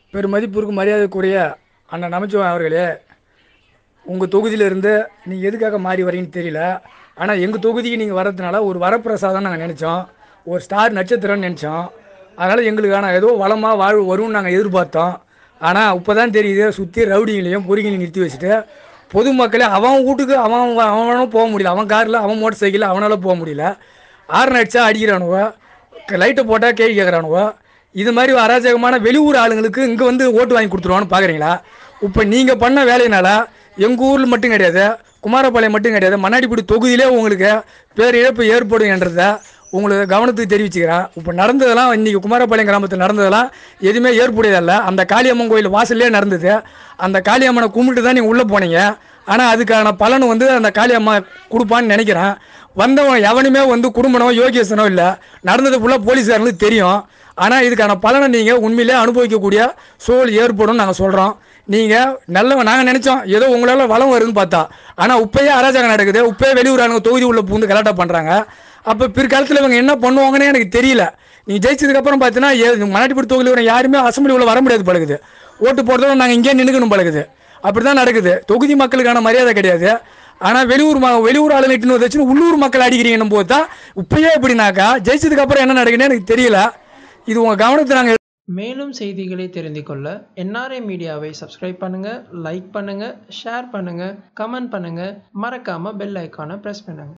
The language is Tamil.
பெருமதிப்பிற்கு மரியாதைக்குரிய அண்ணன் நமச்சிவாயம் அவர்களே உங்கள் தொகுதியிலேருந்து நீங்கள் எதுக்காக மாறி வரீங்கன்னு தெரியல ஆனால் எங்கள் தொகுதிக்கு நீங்கள் வர்றதுனால ஒரு வரப்பிரசாதம் நாங்கள் நினச்சோம் ஒரு ஸ்டார் நட்சத்திரம்னு நினச்சோம் அதனால் எங்களுக்கான ஏதோ வளமாக வாழ்வு வரும்னு நாங்கள் எதிர்பார்த்தோம் ஆனால் இப்போ தான் தெரியுது சுற்றி ரவுடிங்களையும் பொறிங்களையும் நிறுத்தி வச்சுட்டு பொதுமக்களே அவன் வீட்டுக்கு அவன் அவனும் போக முடியல அவன் காரில் அவன் மோட்டர் சைக்கிளில் அவனால் போக முடியல ஆர்ன் அடிச்சா அடிக்கிறானுவோ லைட்டை போட்டால் கேள்வி கேட்குறானுவோ இது மாதிரி அராஜகமான வெளியூர் ஆளுங்களுக்கு இங்கே வந்து ஓட்டு வாங்கி கொடுத்துருவான்னு பார்க்குறீங்களா இப்போ நீங்கள் பண்ண வேலையினால எங்கள் ஊரில் மட்டும் கிடையாது குமாரபாளையம் மட்டும் கிடையாது மண்ணாடிப்படி தொகுதியிலே உங்களுக்கு பேரிழப்பு ஏற்படும் என்றதை உங்களுக்கு கவனத்துக்கு தெரிவிச்சுக்கிறேன் இப்போ நடந்ததெல்லாம் இன்றைக்கி குமாரபாளையம் கிராமத்தில் நடந்ததெல்லாம் எதுவுமே ஏற்புடையதல்ல அந்த காளியம்மன் கோயில் வாசல்லே நடந்தது அந்த காளியம்மனை கும்பிட்டு தான் நீங்கள் உள்ளே போனீங்க ஆனால் அதுக்கான பலன் வந்து அந்த காளியம்மா கொடுப்பான்னு நினைக்கிறேன் வந்தவன் எவனுமே வந்து குடும்பனோ யோகியசனோ இல்லை நடந்தது ஃபுல்லாக போலீஸார்களுக்கு தெரியும் ஆனால் இதுக்கான பலனை நீங்கள் உண்மையிலே அனுபவிக்கக்கூடிய சூழல் ஏற்படும் நாங்கள் சொல்கிறோம் நீங்கள் நல்லவன் நாங்கள் நினச்சோம் ஏதோ உங்களால் வளம் வருதுன்னு பார்த்தா ஆனால் உப்பையே அராஜகம் நடக்குது உப்பையே வெளியூர் ஆளுங்க தொகுதி உள்ள பூந்து கலாட்டா பண்ணுறாங்க அப்போ பிற்காலத்தில் இவங்க என்ன பண்ணுவாங்கன்னு எனக்கு தெரியல நீங்கள் ஜெயிச்சதுக்கப்புறம் பார்த்தீங்கன்னா மன்னாட்டிப்பூர் தொகுதியில் வர யாருமே அசம்பிளி உள்ள வர முடியாது பழகுது ஓட்டு போடுறதோட நாங்கள் இங்கேயே நின்றுக்கணும் பழகுது அப்படி தான் நடக்குது தொகுதி மக்களுக்கான மரியாதை கிடையாது ஆனால் வெளியூர் ம வெளியூர் ஆளுங்க இட்டுன்னு வச்சு உள்ளூர் மக்கள் அடிக்கிறீங்கன்னும் போது தான் இப்பயே எப்படினாக்கா ஜெயிச்சதுக்கப்புறம் என்ன நடக்குதுன்னு எனக்கு தெரியல இது உங்கள் கவனத்தை நாங்கள் மேலும் செய்திகளை தெரிந்து கொள்ள என்ஆர்ஐ மீடியாவை சப்ஸ்கிரைப் பண்ணுங்கள் லைக் பண்ணுங்கள் ஷேர் பண்ணுங்கள் கமெண்ட் பண்ணுங்கள் மறக்காமல் பெல் ஐக்கானை ப்ரெஸ் பண்ணுங்கள்